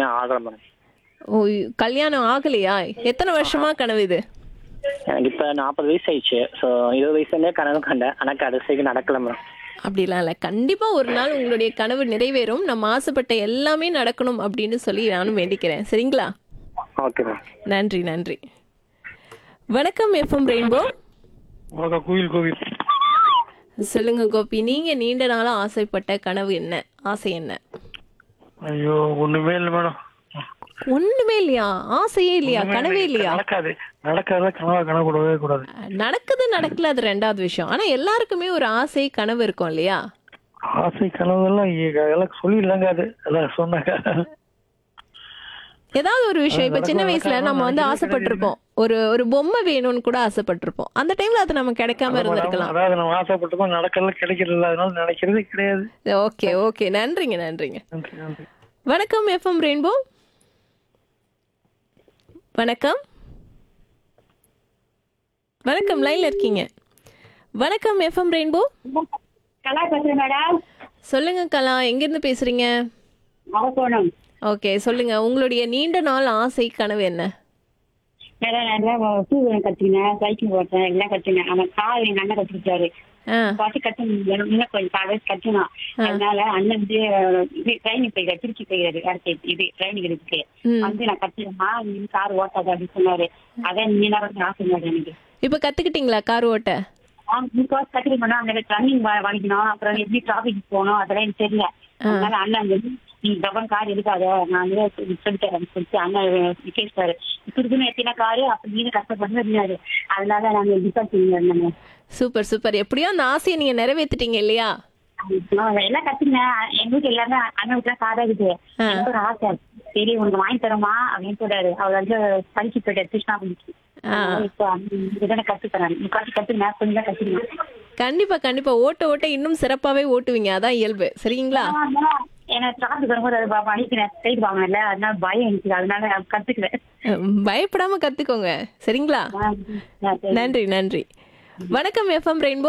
இன்னும் ஆகலை மேடம் ஓ கல்யாணம் ஆகலையா எத்தனை வருஷமா கனவு இது எனக்கு இப்போ நாற்பது வயசு ஆயிடுச்சு ஸோ இருபது வயசுலேருந்தே கனவு கண்டேன் ஆனால் கடைசிக்கு நடக்கல மேடம் அப்படிலாம் இல்லை கண்டிப்பா ஒரு நாள் உங்களுடைய கனவு நிறைவேறும் நம்ம ஆசைப்பட்ட எல்லாமே நடக்கணும் அப்படின்னு சொல்லி நானும் வேண்டிக்கிறேன் சரிங்களா ஓகே மேம் நன்றி நன்றி வணக்கம் எஃப்எம் ரெயின்போ வணக்கம் கோவில் கோவில் சொல்லுங்க கோபி நீங்க நீண்ட நாளா ஆசைப்பட்ட கனவு என்ன ஆசை என்ன ஐயோ ஒண்ணுமே இல்லை மேடம் ஒண்ணுமே இல்லையா ஆசையே இல்லையா கனவே இல்லையா நடக்காது நடக்காத கனவா கனவு கூடவே கூடாது நடக்குது நடக்கல அது ரெண்டாவது விஷயம் ஆனா எல்லாருக்குமே ஒரு ஆசை கனவு இருக்கும் இல்லையா ஆசை கனவுகள்லாம் இ- எல்லாம் சொல்லிடலாங்க அது எல்லாம் சொன்னாங்க ஏதாவது ஒரு விஷயம் இப்ப சின்ன நடக்காத வயசுல கனவு நம்ம வந்து நடக்கவே ஆசைப்பட்டிருப்போம் ஒரு ஒரு பொம்மை வேணும்னு கூட ஆசைப்பட்டிருப்போம் அந்த டைம்ல அது நம்ம கிடைக்காம இருந்திருக்கலாம் அதாவது நம்ம ஆசைப்பட்டோம் நடக்கல கிடைக்கிறது அதனால நினைக்கிறதே கிடையாது ஓகே ஓகே நன்றிங்க நன்றிங்க நன்றி நன்றி வணக்கம் எஃப்எம் ரெயின்போ வணக்கம் வணக்கம் லைன்ல இருக்கீங்க வணக்கம் எஃப்எம் ரெயின்போ கலா பேசுறேன் மேடம் சொல்லுங்க கலா எங்கிருந்து பேசுறீங்க அரக்கோணம் ஓகே சொல்லுங்க உங்களுடைய நீண்ட நாள் ஆசை கனவு என்ன மேடம் நான் டூ வீலர் கத்துக்கினேன் சைக்கிள் ஓட்டேன் எல்லாம் கத்துனேன் அவன் கார் எங்க அண்ணன் கத்துக்கிட்டாரு ஆ பாட்டு கட்டணும் இன்னும் கொஞ்சம் காலேஜ் கட்டணும் அதனால அண்ணன் வந்து இது ட்ரைனிங் போயிருக்காரு திருச்சி போயிருக்காரு அடுத்த இது ட்ரைனிங் இருக்கு ம். வந்து நான் கத்துக்கமா நீ கார் ஓட்டாத அப்படின்னு சொன்னாரு அதான் நீ நேரம் ஆசை மேடம் எனக்கு இப்போ கத்துக்கிட்டீங்களா கார் ஓட்ட முக்காசு கத்துக்கணும் அந்த ரன்னிங் வாங்கிக்கணும் அப்புறம் எப்படி டிராபிக் போகணும் அதெல்லாம் எனக்கு தெரியல அதனால அண்ணன் வந்து நீ கவனம் கார் எடுக்காத நான் வந்து சொல்லித்தரேன் சொல்லிட்டு அண்ணன் விசேஷாரு திருப்பி எத்தின காரு அப்ப நீங்க கஷ்டப்பட்டு இருந்தாரு அதனால நாங்க டிசைட் பண்ணிருந்தோம் சூப்பர் சூப்பர் எப்படியோ அந்த ஆசையை நீங்க நிறைவேத்திட்டீங்க இல்லையா எல்லாம் கத்துக்கினேன் எங்க வீட்டுல எல்லாமே அண்ணன் வீட்டுல காரா இருக்குது எனக்கு ஒரு ஆசை சரி உனக்கு வாங்கி தரோமா அப்படின்னு சொல்றாரு அவர் வந்து படிச்சு போயிட்டாரு கிருஷ்ணாபுரிக்கு இப்போ இதனை கத்துக்கிறேன் முக்காசு கத்துக்கினேன் கொஞ்சம் தான் கத்துக்கினேன் கண்டிப்பா கண்டிப்பா ஓட்ட ஓட்ட இன்னும் சிறப்பாவே ஓட்டுவீங்க அதான் இயல்பு சரிங்களா எனக்கு டிராபிக் வரும்போது அதை பண்ணிக்கிறேன் சைடு வாங்கினல அதனால பயம் எனக்கு அதனால நான் கத்துக்கிறேன் அஹ் பயப்படாம கத்துக்கோங்க சரிங்களா நன்றி நன்றி வணக்கம் எஃப்எம் ரெயின்போ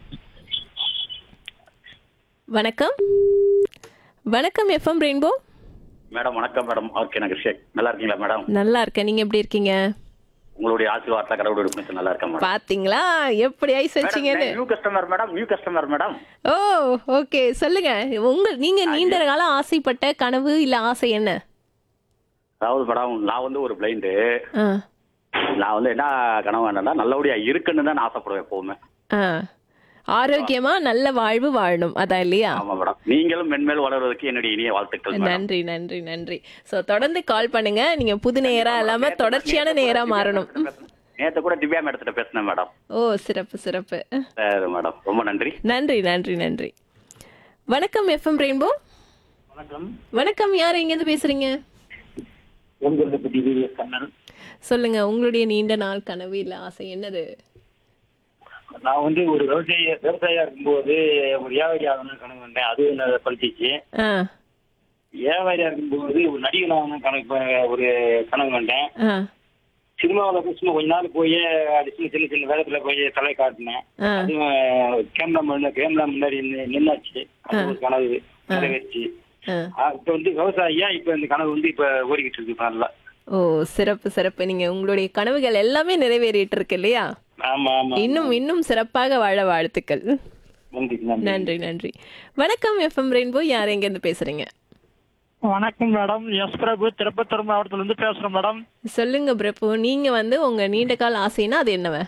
வணக்கம் வணக்கம் எஃப்எம் ரெயின்போ மேடம் வணக்கம் மேடம் ஓகே எனக்கு ஷேக் நல்லா இருக்கீங்களா மேடம் நல்லா இருக்கேன் நீங்க எப்படி இருக்கீங்க உங்களுடைய ஆசீர்வாதத்தில் கடவுள் இருப்பிச்சு நல்லா இருக்கேன் மேடம் பாத்தீங்களா எப்படி ஐஸ் வச்சீங்கன்னு new customer madam new customer madam oh okay சொல்லுங்க உங்க நீங்க நீண்ட காலம் ஆசைப்பட்ட கனவு இல்ல ஆசை என்ன அதாவது மேடம் நான் வந்து ஒரு பிளைண்டு ஆ, நான் வந்து என்ன கனவு வேணும்னா நல்லபடியா இருக்குன்னு தான் நான் ஆசைப்படுவேன் எப்பவுமே ஆ. ஆரோக்கியமா நல்ல வாழ்வு வாழணும் அதான் இல்லையா ஆமா மேடம் நீங்களும் மென்மேல் வளர்வதற்கு என்னுடைய இனிய வாழ்த்துக்கள் மேடம் நன்றி நன்றி நன்றி சோ தொடர்ந்து கால் பண்ணுங்க நீங்க புது நேரா இல்லாம தொடர்ச்சியான நேரா மாறணும் நேத்து கூட திவ்யா மேடத்திட்ட பேசினேன் மேடம் ஓ சிறப்பு சிறப்பு சரி மேடம் ரொம்ப நன்றி நன்றி நன்றி நன்றி வணக்கம் எஃப்எம் ரெயின்போ வணக்கம் வணக்கம் யார் எங்கேருந்து பேசுறீங்க உங்களுக்கு பத்தி கண்ணன் சொல்லுங்க உங்களுடைய நீண்ட நாள் கனவு இல்ல ஆசை என்னது நான் வந்து ஒரு விவசாய விவசாயியா இருக்கும்போது ஒரு வியாபாரி ஆகணும்னு கனவு கண்டேன் அது என்ன பழிச்சிச்சு ஆ வியாபாரியா இருக்கும்போது ஒரு நடிகன் ஆகணும் கணக்கு ஒரு கனவு கண்டேன் ஆ சினிமாவில் சும்மா கொஞ்ச நாள் போய் அது சின்ன சின்ன சின்ன வேகத்துல போய் தலை காட்டினேன் ஆ அதுவும் கேமரா முன்ன கேமரா முன்னாடி நின்னு- நின்னாச்சு அது ஒரு கனவு நிறைவேறிச்சு ஆ இப்ப வந்து விவசாயியா இப்ப இந்த கனவு வந்து இப்ப ஓடிக்கிட்டு இருக்கு இப்ப நல்லா ஓ சிறப்பு சிறப்பு நீங்க உங்களுடைய கனவுகள் எல்லாமே நிறைவேறிட்டு இருக்கு இல்லையா ஆமா ஆமா இன்னும் இன்னும் சிறப்பாக வாழ வாழ்த்துக்கள் நன்றி நன்றி நன்றி நன்றி வணக்கம் எஃப்எம் ரெயின்போ யார் எங்க இருந்து பேசுறீங்க வணக்கம் மேடம் எஸ் பிரபு திருப்பத்தூர் மாவட்டத்துல இருந்து பேசுறேன் மேடம் சொல்லுங்க பிரபு நீங்க வந்து உங்க நீண்ட கால ஆசைனா அது என்னவ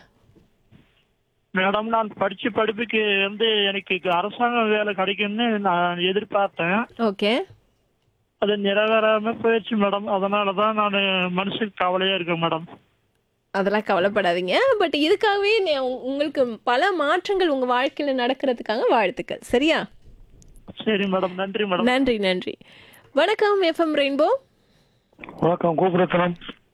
மேடம் நான் படிச்ச படிப்புக்கு வந்து எனக்கு அரசாங்க வேலை கிடைக்கும்னு நான் எதிர்பார்த்தேன் ஓகே அது நிறைவேறாம போயிடுச்சு மேடம் அதனாலதான் நான் மனசுக்கு கவலையா இருக்கேன் மேடம் அதெல்லாம் கவலைப்படாதீங்க பட் இதுக்காகவே நே- உ- உங்களுக்கு பல மாற்றங்கள் உங்க வாழ்க்கையில நடக்கிறதுக்காக வாழ்த்துக்கள் சரியா சரி மேடம் நன்றி மேடம் நன்றி நன்றி வணக்கம் எஃப்எம் ரெயின்போ வணக்கம் கோபுரத்தனம்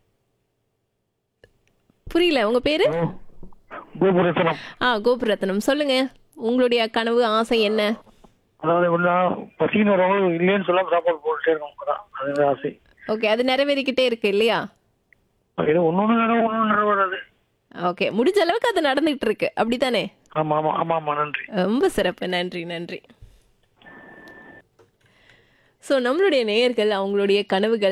புரியல உங்க பேரு கோபுரத்தனம் ஆ கோபுரத்னம் சொல்லுங்க உங்களுடைய கனவு ஆசை என்ன அதாவது ஒன்னா பசின்னு வரவங்க இல்லைன்னு சொல்லாம சாப்பாடு போட்டுட்டே இருக்கோம் அதான் அது ஆசை ஓகே அது நிறைவேறிக்கிட்டே இருக்கு இல்லையா ஏதோ ஒன்னொன்னு நேரம் ஒன்னொன்னு நிறைவேறாது ஓகே முடிஞ்ச அளவுக்கு அது நடந்துகிட்டு இருக்கு அப்படித்தானே ஆமா ஆமா ஆமா ஆமா நன்றி ரொம்ப சிறப்பு நன்றி நன்றி ஸோ நம்மளுடைய நேயர்கள் அவங்களுடைய கனவுகள்